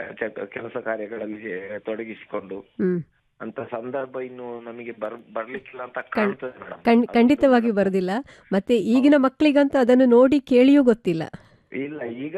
ಚ- ಕೆಲಸ ಕಾರ್ಯಗಳಲ್ಲಿ ತೊಡಗಿಸಿಕೊಂಡು ಹ್ಮ್ ಅಂತ ಸಂದರ್ಭ ಇನ್ನು ನಮಗೆ ಬರ್ ಬರ್ಲಿಕ್ಕಿಲ್ಲ ಅಂತ ಕಾಣ್ತದೆ ಮೇಡಮ್ ಖಂಡ್ ಖಂಡಿತವಾಗಿ ಬರೋದಿಲ್ಲ ಮತ್ತೆ ಈಗಿನ ಮಕ್ಕಳಿಗಂತೂ ಅದನ್ನು ನೋಡಿ ಕೇಳಿಯೂ ಗೊತ್ತಿಲ್ಲ ಇಲ್ಲ ಈಗ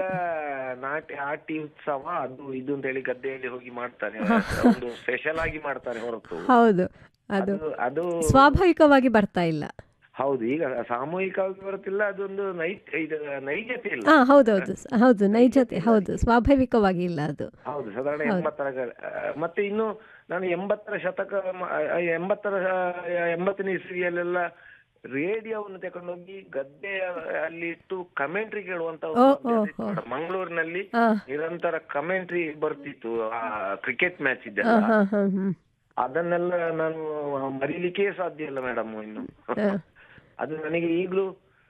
ನಾಟಿ ಆಟಿ ಉತ್ಸವ ಅದು ಇದು ಅಂತ ಹೇಳಿ ಗದ್ದೆಯಲ್ಲಿ ಹೋಗಿ ಮಾಡ್ತಾರೆ ಒಂದು ಸ್ಪೆಷಲ್ ಆಗಿ ಮಾಡ್ತಾರೆ ಹೊರತು ಹೌದು ಅದು ಅದು ಅದು ಸ್ವಾಭಾವಿಕವಾಗಿ ಬರ್ತಾ ಇಲ್ಲ ಹೌದು ಈಗ ಸಾಮೂಹಿಕವಾಗಿ ಬರುತ್ತಿಲ್ಲ ಅದೊಂದು ನೈ ಇದು ನೈಜತೆ ಇಲ್ಲ ಹಾ ಹೌದೌದು ಸ- ಹೌದು ನೈಜತೆ ಹೌದು ಸ್ವಾಭಾವಿಕವಾಗಿ ಇಲ್ಲ ಅದು ಹೌದು ಸಾಧಾರಣ ಎಂಬತ್ತರ ಗ- ಆ, ಮತ್ತೆ ಇನ್ನು ನಾನು ಎಂಬತ್ತರ ಶತಕ ಮ- ಆ, ಎಂಬತ್ತರ ಆ, ಎಂಬತ್ತನೇ ಇಸ್ವಿಯಲ್ಲೆಲ್ಲ ರೇಡಿಯೋವನ್ನು ತಗೊಂಡೋಗಿ ಗದ್ದೆ ಅಲ್ಲಿ ಇಟ್ಟು ಕಮೆಂಟ್ರಿ ಕೇಳುವಂತ ಒಂದು ಓ, ಅಭ್ಯಾಸ ಓ, ಇತ್ತು ಓ. ಮೇಡಮ್. ಮಂಗಳೂರಿನಲ್ಲಿ ಹಾ ನಿರಂತರ ಕಮೆಂಟ್ರಿ ಬರ್ತಿತ್ತು ಕ್ರಿಕೆಟ್ ಮ್ಯಾಚ್ ಹಾ ಇದೆಲ್ಲ ಹಾ ಹಾ ಹ್ಮ್ ಅದನ್ನೆಲ್ಲ ನಾನು ಮರೀಲಿಕ್ಕೆ ಸಾಧ್ಯ ಇಲ್ಲ ಮೇಡಮ್ ಇನ್ನು ಹಾ. ಅದು ನನಗೆ ಈಗಲೂ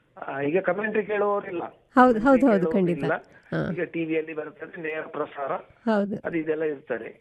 ಈಗ ಕಮೆಂಟ್ರಿ ಕೇಳುವವರಿಲ್ಲ ಹೌದು ಹೌದು ಹೌದು ಕೇಳುವವರಿಲ್ಲ. ಖಂಡಿತ ಹಾ ಈಗ ಟಿವಿಯಲ್ಲಿ ಬರ್ತದೆ ನೇರ ಪ್ರಸಾರ ಹೌದು ಅದು ಇದೆಲ್ಲ ಇರ್ತದೆ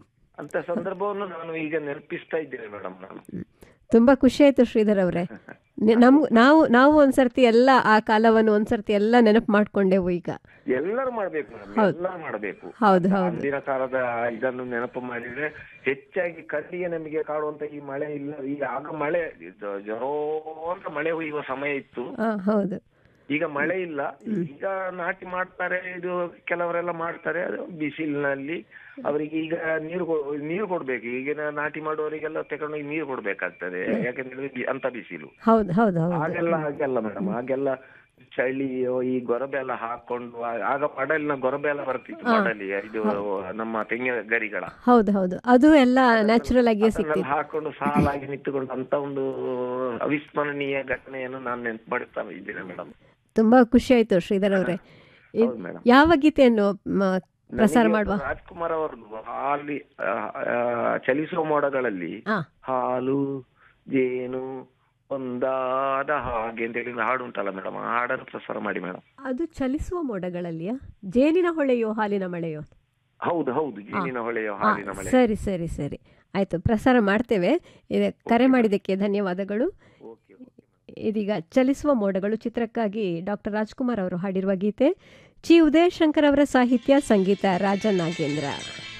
ಅಂತ ಸಂದರ್ಭವನ್ನು ನಾನು ಈಗ ನೆನಪಿಸ್ತಾ ಇದ್ದೇನೆ ಮೇಡಮ್ ನಾನು ತುಂಬಾ ಖುಷಿ ಆಯ್ತು ಶ್ರೀಧರ್ ಅವರೇ ನಮ್ ನಾವು ನಾವು ಒಂದ್ಸರ್ತಿ ಎಲ್ಲ ಆ ಕಾಲವನ್ನು ಒಂದ್ಸರ್ತಿ ಎಲ್ಲ ನೆನಪು ಮಾಡ್ಕೊಂಡೆವು ಈಗ ಎಲ್ಲರೂ ಮಾಡ್ಬೇಕು ಮೇಡಮ್ ಹೌದು. ಎಲ್ಲರೂ ಮಾಡಬೇಕು ಹೌದು ಹೌದು ಅಂದಿನ ಕಾಲದ ಇದನ್ನು ನೆನಪು ಮಾಡಿದ್ರೆ ಹೆಚ್ಚಾಗಿ ಕಣ್ಣಿಗೆ ನಮಗೆ ಕಾಡುವಂತ ಈ ಮಳೆ ಇಲ್ಲ ಈಗ ಆಗ ಮಳೆ ಜ- ಜರೋ ಅಂತ ಮಳೆ ಹುಯ್ಯುವ ಸಮಯ ಇತ್ತು ಹಾ ಹೌದು ಈಗ ಮಳೆ ಇಲ್ಲ ಈಗ ನಾಟಿ ಮಾಡ್ತಾರೆ ಇದು ಕೆಲವರೆಲ್ಲ ಮಾಡ್ತಾರೆ ಅದು ಬಿಸಿಲಿನಲ್ಲಿ ಅವರಿಗೆ ಈಗ ನೀರು ಕೊ- ನೀರು ಕೊಡ್ಬೇಕು ಈಗಿನ ನಾಟಿ ಮಾಡುವವರಿಗೆಲ್ಲ ತಗೊಂಡೋಗಿ ನೀರು ಕೊಡ್ಬೇಕಾಗ್ತದೆ ಯಾಕಂದ್ರೆ ಬಿ- ಅಂತ ಬಿಸಿಲು ಹೌದು ಹೌದು ಹೌದು ಹಾಗೆಲ್ಲ ಹಾಗೆಲ್ಲ ಮೇಡಮ್ ಹಾಗೆಲ್ಲ ಚಳಿಯೋ ಈ ಗೊರಬೆ ಎಲ್ಲ ಹಾಕೊಂಡು ಆ- ಆಗ ಮಡಲಿನ ಗೊರಬೆ ಎಲ್ಲ ಬರ್ತಿತ್ತು ಮಡಲಿ ಇದು ನಮ್ಮ ತೆಂಗಿನ ಗರಿಗಳ ಹೌದು ಹೌದು ಅದು ಎಲ್ಲ ನ್ಯಾಚುರಲ್ ಆಗಿಯೇ ಅದನ್ನೆಲ್ಲ ಸಿಕ್ತಿತ್ತು ಹಾಕೊಂಡು ಸಾಲಾಗಿ ನಿಂತುಕೊಂಡು ಅಂತ ಒಂದು ಅವಿಸ್ಮರಣೀಯ ಘಟನೆಯನ್ನು ನಾನು ನೆನ್ಪು ಮಾಡುತ್ತಾ ಇದ್ದೇನೆ ಮೇಡಮ್ ತುಂಬಾ ಖುಷಿ ಆಯ್ತು ಶ್ರೀಧರ್ ಅವರೇ ಇದ್- ಹೌದು ಮೇಡಮ್ ಯಾವ ಗೀತೆಯನ್ನು ಮ, ಪ್ರಸಾರ ಮಾಡುವ ರಾಜ್ಕುಮಾರ್ ಅವರದ್ದು ಹಾಲಿ ಆ, ಆ, ಚಲಿಸುವ ಮೋಡಗಳಲ್ಲಿ ಹಾ ಹಾಲು ಜೇನು ಒಂದಾದ ಹಾಗೆ ಅಂತ ಹೇಳಿ ಒಂದು ಹಾಡು ಉಂಟಲ್ಲ ಮೇಡಮ್ ಆ ಹಾಡನ್ನು ಪ್ರಸಾರ ಮಾಡಿ ಮೇಡಮ್ ಅದು ಚಲಿಸುವ ಮೋಡಗಳಲ್ಲಿಯಾ ಜೇನಿನ ಹೊಳೆಯೋ ಹಾಲಿನ ಮಳೆಯೋ ಹೌದು ಹೌದು ಜೇನಿನ ಹೊಳೆಯ ಆ, ಹಾಲಿನ ಮಳೆ ಸರಿ ಸರಿ ಸರಿ ಆಯ್ತು ಪ್ರಸಾರ ಮಾಡ್ತೇವೆ ಇದೆ ಕರೆ ಮಾಡಿದ್ದಕ್ಕೆ ಧನ್ಯವಾದಗಳು ಓಕೆ ಇದೀಗ ಚಲಿಸುವ ಮೋಡಗಳು ಚಿತ್ರಕ್ಕಾಗಿ ಡಾಕ್ಟರ್ ರಾಜ್ಕುಮಾರ್ ಅವರು ಹಾಡಿರುವ ಗೀತೆ ಚಿ ಉದಯಶಂಕರ್ ಅವರ ಸಾಹಿತ್ಯ ಸಂಗೀತ ರಾಜ ನಾಗೇಂದ್ರ